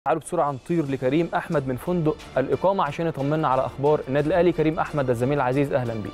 تعالوا بسرعه نطير لكريم احمد من فندق الاقامه عشان يطمنا على اخبار النادي الاهلي كريم احمد الزميل العزيز اهلا بيك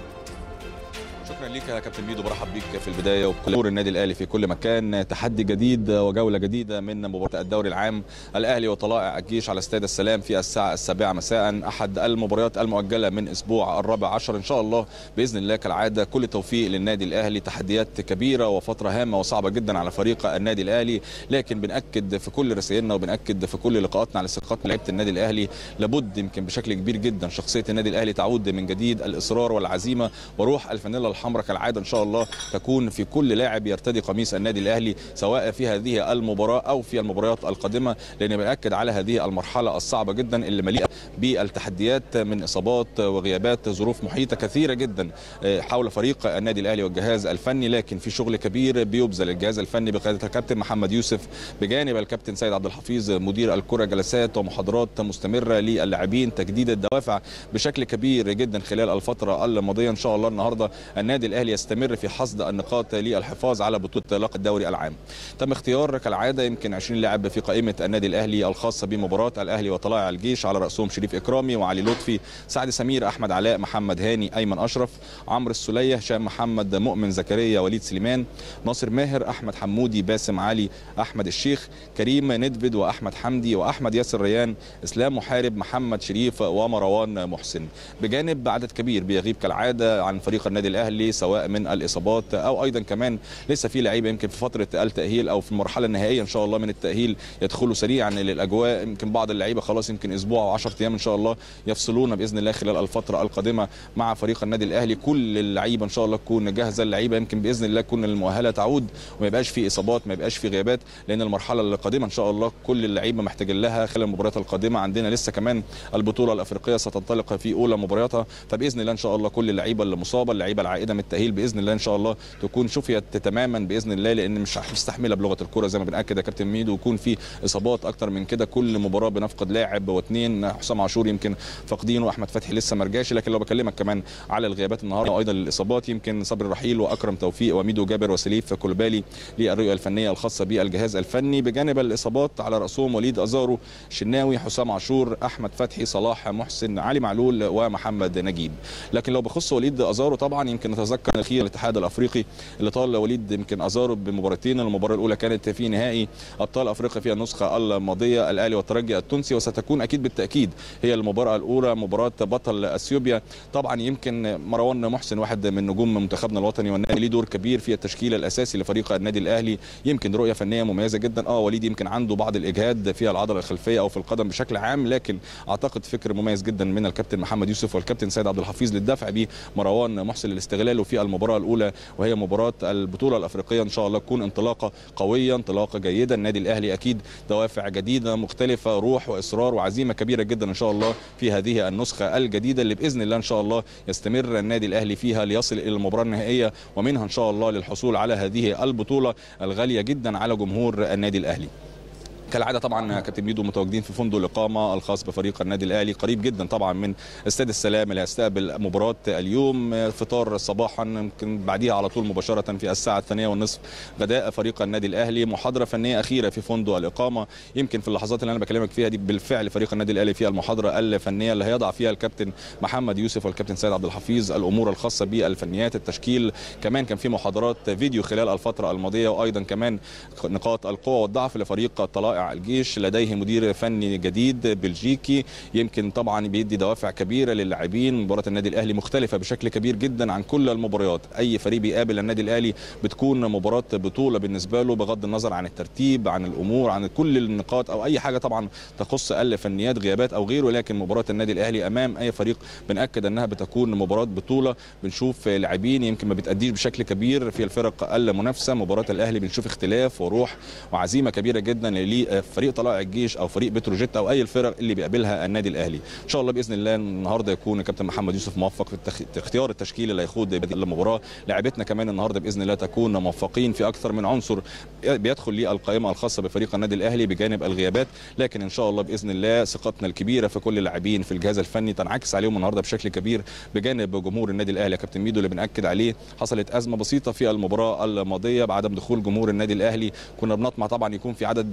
شكرا ليك يا كابتن ميدو برحب بيك في البدايه وبكل النادي الاهلي في كل مكان تحدي جديد وجوله جديده من مباراه الدوري العام الاهلي وطلائع الجيش على استاد السلام في الساعه السابعه مساء احد المباريات المؤجله من اسبوع الرابع عشر ان شاء الله باذن الله كالعاده كل التوفيق للنادي الاهلي تحديات كبيره وفتره هامه وصعبه جدا على فريق النادي الاهلي لكن بناكد في كل رسائلنا وبناكد في كل لقاءاتنا على ثقه لعيبه النادي الاهلي لابد يمكن بشكل كبير جدا شخصيه النادي الاهلي تعود من جديد الاصرار والعزيمه وروح الفانيلا الحمراء كالعاده ان شاء الله تكون في كل لاعب يرتدي قميص النادي الاهلي سواء في هذه المباراه او في المباريات القادمه لان بناكد على هذه المرحله الصعبه جدا اللي مليئه بالتحديات من اصابات وغيابات ظروف محيطه كثيره جدا حول فريق النادي الاهلي والجهاز الفني لكن في شغل كبير بيبذل الجهاز الفني بقياده الكابتن محمد يوسف بجانب الكابتن سيد عبد الحفيظ مدير الكره جلسات ومحاضرات مستمره للاعبين تجديد الدوافع بشكل كبير جدا خلال الفتره الماضيه ان شاء الله النهارده النادي الاهلي يستمر في حصد النقاط للحفاظ على بطوله لقب الدوري العام. تم اختيار كالعاده يمكن 20 لاعب في قائمه النادي الاهلي الخاصه بمباراه الاهلي وطلائع الجيش على راسهم شريف اكرامي وعلي لطفي، سعد سمير، احمد علاء، محمد هاني، ايمن اشرف، عمرو السليه، هشام محمد، مؤمن زكريا، وليد سليمان، ناصر ماهر، احمد حمودي، باسم علي، احمد الشيخ، كريم ندفد واحمد حمدي واحمد ياسر ريان، اسلام محارب، محمد شريف ومروان محسن. بجانب عدد كبير بيغيب كالعاده عن فريق النادي الاهلي سواء من الاصابات او ايضا كمان لسه في لعيبه يمكن في فتره التاهيل او في المرحله النهائيه ان شاء الله من التاهيل يدخلوا سريعا للاجواء يمكن بعض اللعيبه خلاص يمكن اسبوع و10 ايام ان شاء الله يفصلون باذن الله خلال الفتره القادمه مع فريق النادي الاهلي كل اللعيبه ان شاء الله تكون جاهزه اللعيبه يمكن باذن الله تكون المؤهله تعود وما يبقاش في اصابات ما يبقاش في غيابات لان المرحله القادمه ان شاء الله كل اللعيبه محتاجين لها خلال المباريات القادمه عندنا لسه كمان البطوله الافريقيه ستنطلق في اولى مبارياتها فباذن الله ان شاء الله كل اللعيبه اللي مصابه اللعيبه العائده من التاهيل باذن الله ان شاء الله تكون شفيت تماما باذن الله لان مش مستحمله بلغه الكره زي ما بناكد يا كابتن ميدو ويكون في اصابات اكتر من كده كل مباراه بنفقد لاعب واثنين حسام عاشور يمكن فاقدينه واحمد فتحي لسه ما رجعش لكن لو بكلمك كمان على الغيابات النهارده وايضا الاصابات يمكن صبري رحيل واكرم توفيق وميدو جابر وسليف كولبالي للرؤيه الفنيه الخاصه بالجهاز الفني بجانب الاصابات على راسهم وليد ازارو شناوي حسام عاشور احمد فتحي صلاح محسن علي معلول ومحمد نجيب لكن لو بخص وليد ازارو طبعا يمكن نتذكر اخير الاتحاد الافريقي اللي طال وليد يمكن ازارو بمباراتين المباراه الاولى كانت في نهائي ابطال افريقيا في النسخه الماضيه الاهلي والترجي التونسي وستكون اكيد بالتاكيد هي المباراه الاولى مباراه بطل اثيوبيا طبعا يمكن مروان محسن واحد من نجوم منتخبنا الوطني والنادي ليه دور كبير في التشكيل الاساسي لفريق النادي الاهلي يمكن رؤيه فنيه مميزه جدا اه وليد يمكن عنده بعض الاجهاد في العضله الخلفيه او في القدم بشكل عام لكن اعتقد فكر مميز جدا من الكابتن محمد يوسف والكابتن سيد عبد الحفيظ للدفع بمروان محسن لاستغلاله في المباراه الاولى وهي مباراه البطوله الافريقيه ان شاء الله تكون انطلاقه قويه انطلاقه جيده النادي الاهلي اكيد دوافع جديده مختلفه روح واصرار وعزيمه كبيره جدا ان شاء الله في هذه النسخه الجديده اللي باذن الله ان شاء الله يستمر النادي الاهلي فيها ليصل الى المباراه النهائيه ومنها ان شاء الله للحصول على هذه البطوله الغاليه جدا على جمهور النادي الاهلي كالعاده طبعا كابتن ميدو متواجدين في فندق الاقامه الخاص بفريق النادي الاهلي قريب جدا طبعا من استاد السلام اللي هيستقبل مباراه اليوم فطار صباحا يمكن بعديها على طول مباشره في الساعه الثانيه والنصف غداء فريق النادي الاهلي محاضره فنيه اخيره في فندق الاقامه يمكن في اللحظات اللي انا بكلمك فيها دي بالفعل فريق النادي الاهلي فيها المحاضره الفنيه اللي هيضع فيها الكابتن محمد يوسف والكابتن سيد عبد الحفيظ الامور الخاصه بالفنيات التشكيل كمان كان في محاضرات فيديو خلال الفتره الماضيه وايضا كمان نقاط القوه والضعف لفريق طلائع الجيش لديه مدير فني جديد بلجيكي يمكن طبعا بيدي دوافع كبيره للاعبين مباراه النادي الاهلي مختلفه بشكل كبير جدا عن كل المباريات اي فريق بيقابل النادي الاهلي بتكون مباراه بطوله بالنسبه له بغض النظر عن الترتيب عن الامور عن كل النقاط او اي حاجه طبعا تخص الفنيات غيابات او غيره لكن مباراه النادي الاهلي امام اي فريق بناكد انها بتكون مباراه بطوله بنشوف لاعبين يمكن ما بتاديش بشكل كبير في الفرق المنافسه مباراه الاهلي بنشوف اختلاف وروح وعزيمه كبيره جدا فريق طلائع الجيش او فريق بتروجيت او اي الفرق اللي بيقابلها النادي الاهلي ان شاء الله باذن الله النهارده يكون الكابتن محمد يوسف موفق في التخ... اختيار التشكيل اللي هيخوض المباراه لاعبتنا كمان النهارده باذن الله تكون موفقين في اكثر من عنصر بيدخل للقائمه الخاصه بفريق النادي الاهلي بجانب الغيابات لكن ان شاء الله باذن الله ثقتنا الكبيره في كل اللاعبين في الجهاز الفني تنعكس عليهم النهارده بشكل كبير بجانب جمهور النادي الاهلي يا كابتن ميدو اللي بناكد عليه حصلت ازمه بسيطه في المباراه الماضيه بعدم دخول جمهور النادي الاهلي كنا بنطمع طبعا يكون في عدد كبير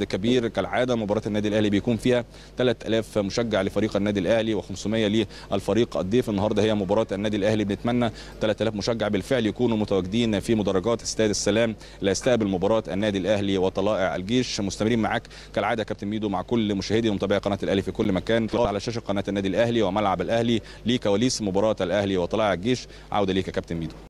كالعاده مباراه النادي الاهلي بيكون فيها 3000 مشجع لفريق النادي الاهلي و500 للفريق الضيف النهارده هي مباراه النادي الاهلي بنتمنى 3000 مشجع بالفعل يكونوا متواجدين في مدرجات استاد السلام ليستقبل مباراه النادي الاهلي وطلائع الجيش مستمرين معاك كالعاده كابتن ميدو مع كل مشاهدي ومتابعي قناه الاهلي في كل مكان على شاشه قناه النادي الاهلي وملعب الاهلي لكواليس مباراه الاهلي وطلائع الجيش عوده ليك يا كابتن ميدو